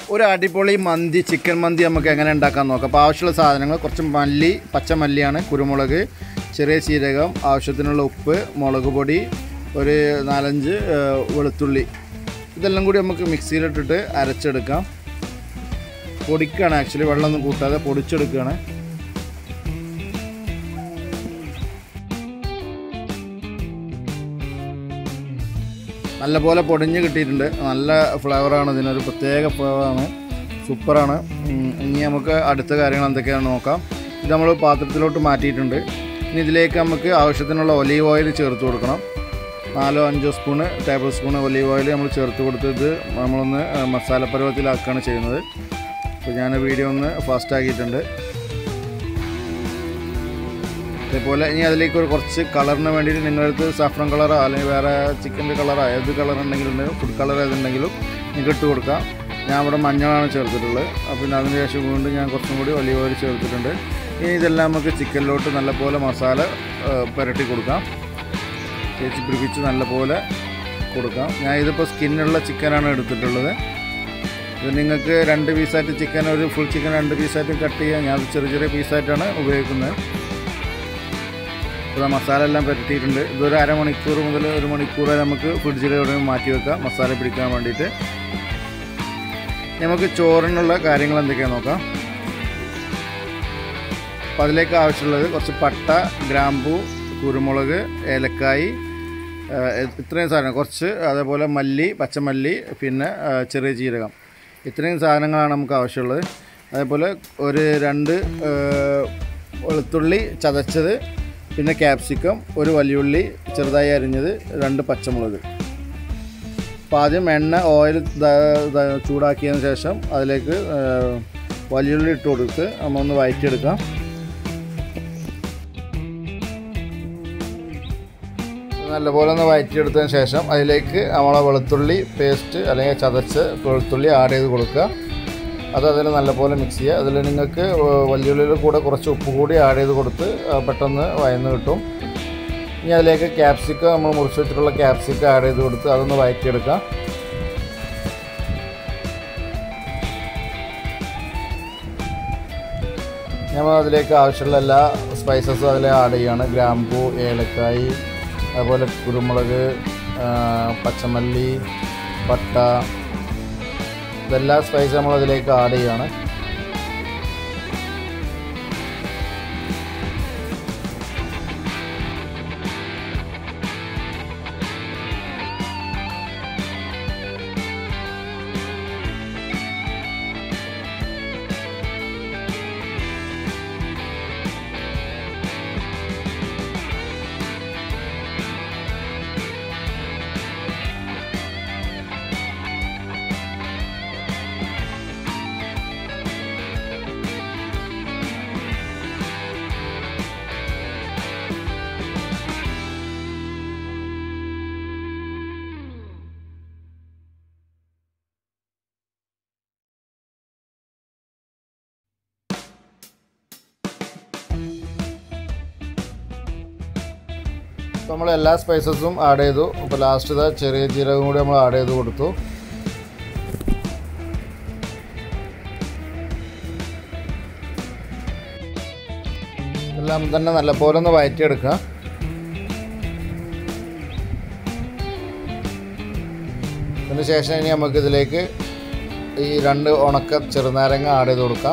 ഒരു അടിപൊളി മന്തി ചിക്കൻ മന്തി നമുക്ക് എങ്ങനെ ഉണ്ടാക്കാൻ നോക്കാം അപ്പോൾ ആവശ്യമുള്ള സാധനങ്ങൾ കുറച്ച് മല്ലി പച്ചമല്ലിയാണ് കുരുമുളക് ചെറിയ ജീരകം ആവശ്യത്തിനുള്ള ഉപ്പ് മുളക് പൊടി ഒരു നാലഞ്ച് ആ, വെളുത്തുള്ളി ഇതെല്ലാം കൂടി നമുക്ക് മിക്സിയിലിട്ടിട്ട് അരച്ചെടുക്കാം പൊടിക്കുകയാണ് ആക്ച്വലി വെള്ളമൊന്നും കൂട്ടാതെ പൊടിച്ചെടുക്കുകയാണ് നല്ലപോലെ പൊടിഞ്ഞ് കിട്ടിയിട്ടുണ്ട് നല്ല ഫ്ലേവറാണ് ഇതിനൊരു പ്രത്യേക ഫ്ലേവറാണ് സൂപ്പറാണ് ഉം, ഇനി നമുക്ക് അടുത്ത കാര്യങ്ങൾ എന്തൊക്കെയാണെന്ന് നോക്കാം ഇത് നമ്മൾ പാത്രത്തിലോട്ട് മാറ്റിയിട്ടുണ്ട് ഇനി ഇതിലേക്ക് നമുക്ക് ആവശ്യത്തിനുള്ള ഒലീവ് ഓയിൽ ചേർത്ത് കൊടുക്കണം നാലോ അഞ്ചോ spoon tablespoon olive oil നമ്മൾ ചേർത്ത് കൊടുത്ത് ഇത് നമ്മളൊന്ന് ആ, മസാല പരുവത്തിലാക്കുകയാണ് ചെയ്യുന്നത് അപ്പോൾ ഞാൻ വീഡിയോ ഒന്ന് ഫാസ്റ്റ് ആക്കിയിട്ടുണ്ട് അതേപോലെ ഇനി അതിലേക്ക് ഒരു കുറച്ച് കളറിന് വേണ്ടിയിട്ട് നിങ്ങളടുത്ത് സാഫ്രൺ കളറോ അല്ലെങ്കിൽ വേറെ ചിക്കൻ്റെ കളറോ ഏത് കളർ ഉണ്ടെങ്കിലും ഫുഡ് കളർ ഏതുണ്ടെങ്കിലും നിങ്ങൾക്ക് ഇട്ട് കൊടുക്കാം ഞാൻ ഇവിടെ മഞ്ഞളാണ് ചേർത്തിട്ടുള്ളത് അപ്പോൾ പിന്നെ അതിന് ശേഷം വീണ്ടും ഞാൻ കുറച്ചും കൂടി ഒലിവ് ഓയിൽ ചേർത്തിട്ടുണ്ട് ഇനി ഇതെല്ലാം നമുക്ക് ചിക്കനിലോട്ട് നല്ലപോലെ മസാല ആ, പുരട്ടി കൊടുക്കാം തേച്ച് പിടിപ്പിച്ച് നല്ലപോലെ കൊടുക്കാം ഞാൻ ഇതിപ്പോൾ സ്കിന്നുള്ള ചിക്കനാണ് എടുത്തിട്ടുള്ളത് ഇത് നിങ്ങൾക്ക് രണ്ട് പീസായിട്ട് ചിക്കൻ ഒരു ഫുൾ ചിക്കൻ രണ്ട് പീസായിട്ട് കട്ട് ചെയ്യാം ഞാൻ ചെറിയ ചെറിയ പീസായിട്ടാണ് ഉപയോഗിക്കുന്നത് ഇപ്പോൾ മസാല എല്ലാം പുരട്ടിയിട്ടുണ്ട് ഇതൊരു അരമണിക്കൂർ മുതൽ ഒരു മണിക്കൂർ വരെ നമുക്ക് ഫ്രിഡ്ജിൽ എവിടെ മാറ്റി വെക്കാം മസാല പിടിക്കാൻ വേണ്ടിയിട്ട് നമുക്ക് ചോറിനുള്ള കാര്യങ്ങൾ എന്തൊക്കെയാണെന്ന് നോക്കാം അപ്പോൾ അതിലേക്ക് ആവശ്യമുള്ളത് കുറച്ച് പട്ട ഗ്രാമ്പു കുരുമുളക് ഏലക്കായി ആ, ഇത്രയും സാധനം കുറച്ച് അതേപോലെ മല്ലി പച്ചമല്ലി പിന്നെ ആ, ചെറിയ ജീരകം ഇത്രയും സാധനങ്ങളാണ് നമുക്ക് ആവശ്യമുള്ളത് അതേപോലെ ഒരു രണ്ട് ആ, വെളുത്തുള്ളി ചതച്ചത് പിന്നെ ക്യാപ്സിക്കം ഒരു വലിയുള്ളി ചെറുതായി അരിഞ്ഞത് രണ്ട് പച്ചമുളക് അപ്പോൾ ആദ്യം എണ്ണ ഓയിൽ ചൂടാക്കിയതിന് ശേഷം അതിലേക്ക് ആ, വലിയുള്ളി ഇട്ട് കൊടുത്ത് നമ്മൾ ഒന്ന് വഴറ്റിയെടുക്കാം നല്ലപോലെ ഒന്ന് വഴറ്റിയെടുത്തതിന് ശേഷം അതിലേക്ക് നമ്മളെ വെളുത്തുള്ളി പേസ്റ്റ് അല്ലെങ്കിൽ ചതച്ച് വെളുത്തുള്ളി ആഡ് ചെയ്ത് കൊടുക്കുക അത് അതിൽ നല്ലപോലെ മിക്സ് ചെയ്യുക അതിൽ നിങ്ങൾക്ക് വലിയുള്ളിയിൽ കൂടെ കുറച്ച് ഉപ്പ് കൂടി ആഡ് ചെയ്ത് കൊടുത്ത് ആ, പെട്ടെന്ന് വയന്ന് കിട്ടും ഇനി അതിലേക്ക് ക്യാപ്സിക്കം നമ്മൾ മുറിച്ച് വെച്ചിട്ടുള്ള ക്യാപ്സിക്കം ആഡ് ചെയ്ത് കൊടുത്ത് അതൊന്ന് വഴറ്റിയെടുക്കാം നമ്മൾ അതിലേക്ക് ആവശ്യമുള്ള എല്ലാ സ്പൈസസും അതിൽ ആഡ് ചെയ്യുകയാണ് ഗ്രാമ്പൂ ഏലക്കായി അതുപോലെ കുരുമുളക് ആ, പച്ചമല്ലി പട്ട ഇതെല്ലാ സ്പൈസ് നമ്മൾ അതിലേക്ക് ആഡ് ചെയ്യുകയാണ് അപ്പോൾ നമ്മൾ എല്ലാ സ്പൈസസും ആഡ് ചെയ്തു അപ്പോൾ ലാസ്റ്റ് ഇതാ ചെറിയ ജീരകം കൂടി നമ്മൾ ആഡ് ചെയ്ത് കൊടുത്തു എല്ലാം തന്നെ നല്ലപോലെ ഒന്ന് വഴറ്റിയെടുക്കുക അതിന് ശേഷം ഇനി നമുക്ക് ഇതിലേക്ക് ഈ രണ്ട് ഉണക്ക ചെറുനാരങ്ങ ആഡ് ചെയ്ത് കൊടുക്കാം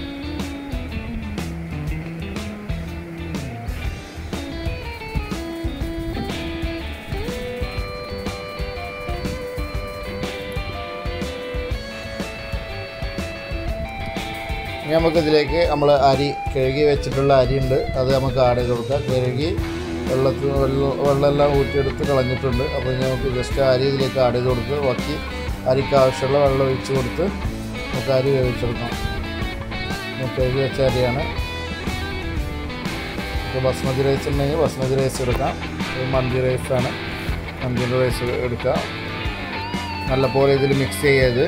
ഇനി നമുക്ക് ഇതിലേക്ക് നമ്മൾ അരി കഴുകി വെച്ചിട്ടുള്ള അരി ഉണ്ട് അത് നമുക്ക് ആഡ് ചെയ്ത് കൊടുക്കാം കഴുകി വെള്ളത്തിൽ വെള്ളം വെള്ളമെല്ലാം ഊറ്റിയെടുത്ത് കളഞ്ഞിട്ടുണ്ട് അപ്പോൾ ഇനി നമുക്ക് ജസ്റ്റ് അരി ഇതിലേക്ക് ആഡ് ചെയ്ത് കൊടുത്ത് ബാക്കി അരിക്ക് ആവശ്യമുള്ള വെള്ളം ഒഴിച്ച് കൊടുത്ത് നമുക്ക് അരി വേവിച്ചെടുക്കാം നമുക്ക് കഴുകി വെച്ച അരിയാണ് ഇപ്പോൾ ബസ്മതി റൈസ് ഉണ്ടെങ്കിൽ ബസ്മതി റൈസ് എടുക്കാം ഇത് മന്തി റൈസാണ് മന്തിൻ്റെ റൈസ് എടുക്കാം നല്ലപോലെ ഇതിൽ മിക്സ് ചെയ്യത്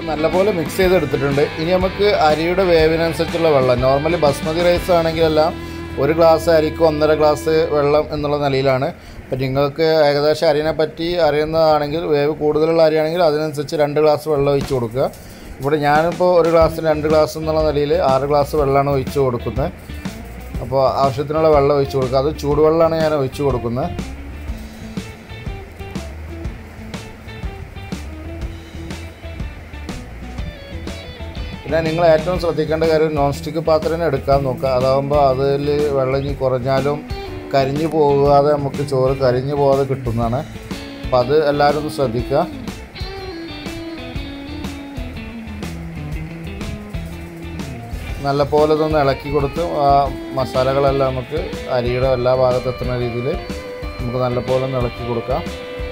ഇപ്പം നല്ലപോലെ മിക്സ് ചെയ്തെടുത്തിട്ടുണ്ട് ഇനി നമുക്ക് അരിയുടെ വേവിനനുസരിച്ചുള്ള വെള്ളം നോർമലി ബസ്മതി റൈസ് ആണെങ്കിലെല്ലാം ഒരു ഗ്ലാസ് അരിക്ക് ഒന്നര ഗ്ലാസ് വെള്ളം എന്നുള്ള നിലയിലാണ് അപ്പം നിങ്ങൾക്ക് ഏകദേശം അരിനെ പറ്റി അറിയുന്നതാണെങ്കിൽ വേവ് കൂടുതലുള്ള അരിയാണെങ്കിൽ അതിനനുസരിച്ച് രണ്ട് ഗ്ലാസ് വെള്ളം ഒഴിച്ച് കൊടുക്കുക ഇവിടെ ഞാനിപ്പോൾ ഒരു ഗ്ലാസ്സിന് രണ്ട് ഗ്ലാസ് എന്നുള്ള നിലയിൽ ആറ് ഗ്ലാസ് വെള്ളമാണ് ഒഴിച്ച് കൊടുക്കുന്നത് അപ്പോൾ ആവശ്യത്തിനുള്ള വെള്ളം ഒഴിച്ച് കൊടുക്കുക അത് ചൂടുവെള്ളമാണ് ഞാൻ ഒഴിച്ച് കൊടുക്കുന്നത് പിന്നെ നിങ്ങൾ ഏറ്റവും ശ്രദ്ധിക്കേണ്ട കാര്യം നോൺ സ്റ്റിക്ക് പാത്രം തന്നെ എടുക്കാൻ നോക്കുക അതാകുമ്പോൾ അതിൽ വെള്ളം ഇനി കുറഞ്ഞാലും കരിഞ്ഞു പോകാതെ നമുക്ക് ചോറ് കരിഞ്ഞു പോകാതെ കിട്ടുന്നതാണ് അപ്പം അത് എല്ലാവരും ഒന്ന് ശ്രദ്ധിക്കുക നല്ല പോലെ ഇതൊന്ന് ഇളക്കി കൊടുത്ത് ആ മസാലകളെല്ലാം നമുക്ക് അരിയുടെ എല്ലാ ഭാഗത്ത് എത്തുന്ന രീതിയിൽ നമുക്ക് നല്ല പോലെ ഒന്ന് ഇളക്കി കൊടുക്കാം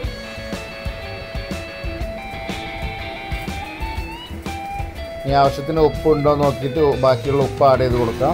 ഇനി ആവശ്യത്തിന് ഉപ്പ് ഉണ്ടോ എന്ന് നോക്കിയിട്ട് ബാക്കിയുള്ള ഉപ്പ് ആഡ് ചെയ്ത് കൊടുക്കാം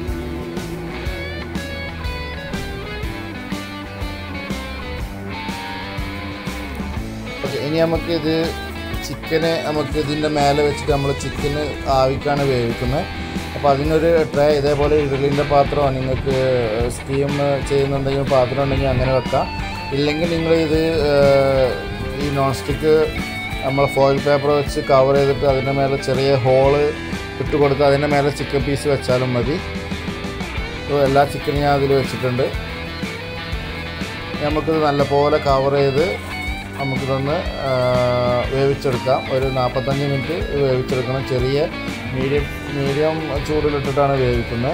ഓക്കെ ഇനി നമുക്ക് ഇത് ചിക്കന് നമുക്ക് ഇതിൻ്റെ മേലെ വെച്ചിട്ട് നമ്മൾ ചിക്കന് ആവിക്കാണ് വേവിക്കുന്നത് അപ്പോൾ അതിനൊരു ട്രേ ഇതേപോലെ ഇഡലിൻ്റെ പാത്രമോ നിങ്ങൾക്ക് സ്റ്റീം ചെയ്യുന്നുണ്ടെങ്കിൽ പാത്രം ഉണ്ടെങ്കിൽ അങ്ങനെ വെക്കാം ഇല്ലെങ്കിൽ നിങ്ങൾ ഇത് ഏഹ്, ഈ നോൺ സ്റ്റിക്ക് നമ്മൾ ഫോയിൽ പേപ്പർ വെച്ച് കവർ ചെയ്തിട്ട് അതിൻ്റെ മേലെ ചെറിയ ഹോള് ഇട്ട് കൊടുത്ത് അതിൻ്റെ മേലെ ചിക്കൻ പീസ് വെച്ചാലും മതി അപ്പോൾ എല്ലാ ചിക്കനും ഞാൻ അതിൽ വെച്ചിട്ടുണ്ട് നമുക്കിത് നല്ലപോലെ കവർ ചെയ്ത് നമുക്കിതൊന്ന് ആ, വേവിച്ചെടുക്കാം ഒരു നാൽപ്പത്തഞ്ച് മിനിറ്റ് വേവിച്ചെടുക്കണം ചെറിയ മീഡിയം മീഡിയം ചൂടിലിട്ടിട്ടാണ് വേവിക്കുന്നത്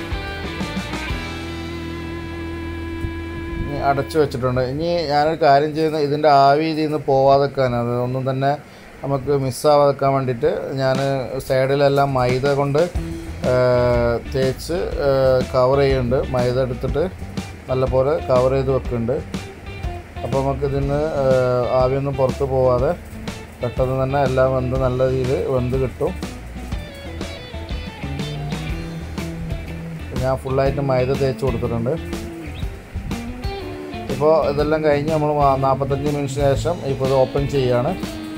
ഇനി അടച്ചു വെച്ചിട്ടുണ്ട് ഇനി ഞാനൊരു കാര്യം ചെയ്യുന്ന ഇതിൻ്റെ ആവി ഇതിൽ നിന്ന് പോവാതെക്കാൻ അത് ഒന്നും തന്നെ നമുക്ക് മിസ്സാവാതെക്കാൻ വേണ്ടിയിട്ട് ഞാൻ സൈഡിലെല്ലാം മൈദ കൊണ്ട് ആ, തേച്ച് കവർ ചെയ്യുന്നുണ്ട് മൈദ എടുത്തിട്ട് നല്ലപോലെ കവർ ചെയ്ത് വെക്കുന്നുണ്ട് അപ്പോൾ നമുക്ക് ഇതിന് ആവിയൊന്നും പുറത്ത് പോവാതെ പെട്ടെന്ന് തന്നെ എല്ലാം വെന്ത് നല്ല രീതിയിൽ വെന്ത് കിട്ടും ഞാൻ ഫുള്ളായിട്ട് മൈദ തേച്ച് കൊടുത്തിട്ടുണ്ട് ഇപ്പോൾ ഇതെല്ലാം കഴിഞ്ഞ് നമ്മൾ നാൽപ്പത്തഞ്ച് മിനിറ്റിന് ശേഷം ഇപ്പോൾ ഇത് ഓപ്പൺ ചെയ്യുകയാണ്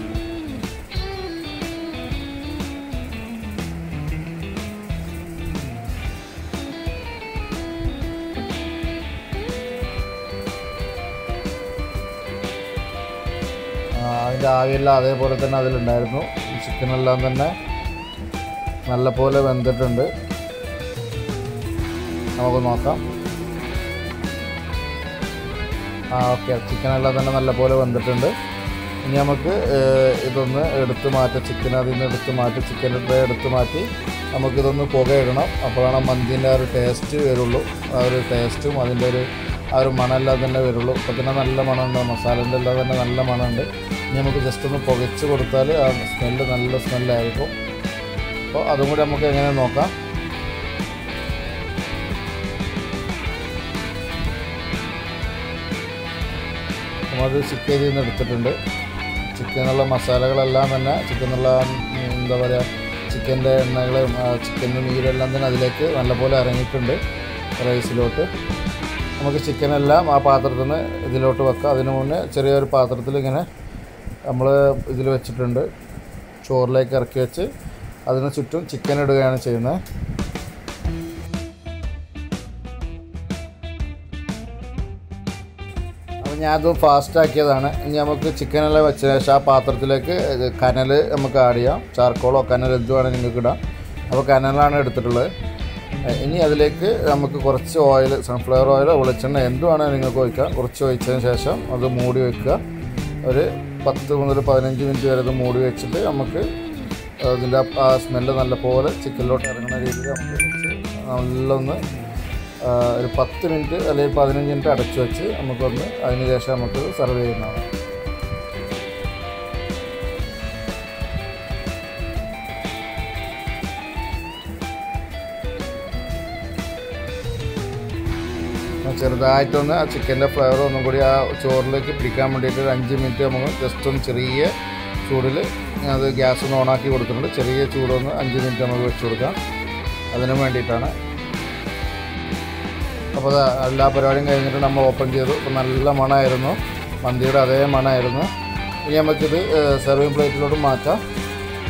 ആ, അതിൻ്റെ ആവിയെല്ലാം അതേപോലെ തന്നെ അതിലുണ്ടായിരുന്നു ചിക്കനെല്ലാം തന്നെ നല്ലപോലെ വെന്തിട്ടുണ്ട് നമുക്ക് നോക്കാം ആ ഓക്കെ ചിക്കനെല്ലാം തന്നെ നല്ലപോലെ വെന്തിട്ടുണ്ട് ഇനി നമുക്ക് ഏഹ്, ഇതൊന്ന് എടുത്ത് മാറ്റാം ചിക്കൻ അതിൽ നിന്ന് എടുത്ത് മാറ്റി ചിക്കൻ്റെ ട്രേ എടുത്ത് മാറ്റി നമുക്കിതൊന്ന് പുകയിടണം അപ്പോഴാണ് മന്തിൻ്റെ ആ ഒരു ടേസ്റ്റ് വരുള്ളൂ ആ ഒരു ടേസ്റ്റും അതിൻ്റെ ഒരു ആ ഒരു മണമെല്ലാം തന്നെ വരുള്ളൂ ഇപ്പം തന്നെ നല്ല മണമുണ്ട് മസാലേൻ്റെ എല്ലാം തന്നെ നല്ല മണമുണ്ട് ഇനി നമുക്ക് ജസ്റ്റ് ഒന്ന് പുകച്ച് കൊടുത്താൽ ആ സ്മെല്ല് നല്ല സ്മെല്ലായിരിക്കും അപ്പോൾ അതും കൂടി നമുക്ക് എങ്ങനെ നോക്കാം നമ്മളത് ചിക്കൻ ഇതിൽ നിന്ന് എടുത്തിട്ടുണ്ട് ചിക്കനുള്ള മസാലകളെല്ലാം തന്നെ ചിക്കനുള്ള എന്താ പറയുക ചിക്കൻ്റെ എണ്ണകളും ചിക്കൻ്റെ നീരെല്ലാം തന്നെ അതിലേക്ക് നല്ലപോലെ ഇറങ്ങിയിട്ടുണ്ട് റൈസിലോട്ട് നമുക്ക് ചിക്കനെല്ലാം ആ പാത്രത്തിൽ നിന്ന് ഇതിലോട്ട് വെക്കാം അതിന് മുന്നേ ചെറിയൊരു പാത്രത്തിൽ ഇങ്ങനെ നമ്മൾ ഇതിൽ വെച്ചിട്ടുണ്ട് ചോറിലേക്ക് ഇറക്കി വെച്ച് അതിന് ചുറ്റും ചിക്കൻ ഇടുകയാണ് ചെയ്യുന്നത് അപ്പോൾ ഞാനത് ഫാസ്റ്റ് ആക്കിയതാണ് ഇനി നമുക്ക് ചിക്കനെല്ലാം വെച്ച ശേഷം ആ പാത്രത്തിലേക്ക് ഇത് കനൽ നമുക്ക് ആഡ് ചെയ്യാം ചാർക്കോളോ കനൽ എന്ത് വേണമെങ്കിൽ നിങ്ങൾക്ക് ഇടാം അപ്പോൾ കനലാണ് എടുത്തിട്ടുള്ളത് എ, ഇനി അതിലേക്ക് നമുക്ക് കുറച്ച് ഓയിൽ സൺഫ്ലവർ ഓയിലോ വെളിച്ചെണ്ണ എന്ത് വേണമെങ്കിൽ നിങ്ങൾക്ക് ഒഴിക്കാം കുറച്ച് ഒഴിച്ചതിന് ശേഷം അത് മൂടി വെക്കുക ഒരു പത്ത് മുതൽ പതിനഞ്ച് മിനിറ്റ് വരെ അത് മൂടി വെച്ചിട്ട് നമുക്ക് അതിൻ്റെ ആ- ആ സ്മെല്ല് നല്ലപോലെ ചിക്കനിലോട്ട് ഇറങ്ങുന്ന രീതിയിൽ നമുക്ക് വെച്ച് നല്ലൊന്ന് ആ, ഒരു പത്ത് മിനിറ്റ് അല്ലെങ്കിൽ പതിനഞ്ച് മിനിറ്റ് അടച്ചു വെച്ച് നമുക്കൊന്ന് അതിന് ശേഷം നമുക്ക് സെർവ് ചെയ്യുന്നതാണ് ആ ചെറുതായിട്ടൊന്ന് ആ ചിക്കൻ്റെ ഫ്ലേവർ ഒന്നും കൂടി ആ ചോറിലേക്ക് പിടിക്കാൻ വേണ്ടിയിട്ട് ഒരു അഞ്ച് മിനിറ്റ് നമുക്ക് ജസ്റ്റ് ഒന്ന് ചെറിയ ചൂടിൽ അത് ഗ്യാസ് ഒന്ന് ഓണാക്കി കൊടുത്തിട്ടുണ്ട് ചെറിയ ചൂടൊന്ന് അഞ്ച് മിനിറ്റ് നമുക്ക് വെച്ച് കൊടുക്കാം അതിന് വേണ്ടിയിട്ടാണ് അപ്പോൾ ദാ എല്ലാ പരിപാടിയും കഴിഞ്ഞിട്ട് നമ്മൾ ഓപ്പൺ ചെയ്തു അപ്പോൾ നല്ല മണമായിരുന്നു മന്തിയുടെ അതേ മണമായിരുന്നു ഇനി നമുക്കിത് സെർവിങ് പ്ലേറ്റിലോട്ട് മാറ്റാം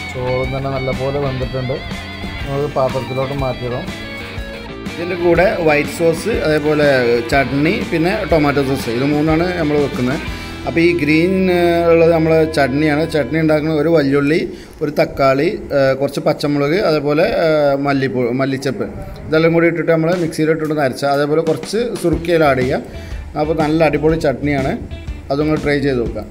ചോറും തന്നെ നല്ലപോലെ വെന്തിട്ടുണ്ട് നമുക്ക് പാത്രത്തിലോട്ട് മാറ്റിയിടാം ഇതിൻ്റെ കൂടെ വൈറ്റ് സോസ് അതേപോലെ ചട്നി പിന്നെ ടൊമാറ്റോ സോസ് ഇത് മൂന്നാണ് നമ്മൾ വെക്കുന്നത് അപ്പോൾ ഈ ഗ്രീൻ ഉള്ളത് നമ്മൾ ചട്നിയാണ് ചട്നി ഉണ്ടാക്കുന്ന ഒരു വല്യുള്ളി ഒരു തക്കാളി കുറച്ച് പച്ചമുളക് അതേപോലെ മല്ലിപ്പൂ മല്ലിച്ചപ്പ് ഇതെല്ലാം കൂടി ഇട്ടിട്ട് നമ്മൾ മിക്സിയിലിട്ടിട്ട് അരച്ച അതേപോലെ കുറച്ച് സുറുക്കിയിൽ ആഡ് ചെയ്യുക അപ്പോൾ നല്ല അടിപൊളി ചട്നിയാണ് അതും കൂടി ട്രൈ ചെയ്ത് നോക്കാം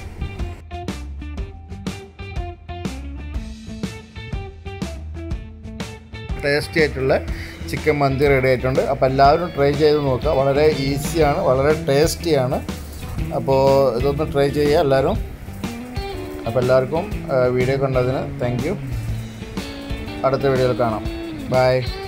ടേസ്റ്റി ആയിട്ടുള്ള ചിക്കൻ മന്തി റെഡി ആയിട്ടുണ്ട് അപ്പോൾ എല്ലാവരും ട്രൈ ചെയ്ത് നോക്കുക വളരെ ഈസിയാണ് വളരെ ടേസ്റ്റിയാണ് അപ്പോൾ ഇതൊന്ന് ട്രൈ ചെയ്യുക എല്ലാവരും അപ്പോൾ എല്ലാവർക്കും വീഡിയോ കണ്ടതിന് താങ്ക് യു അടുത്ത വീഡിയോയിൽ കാണാം ബൈ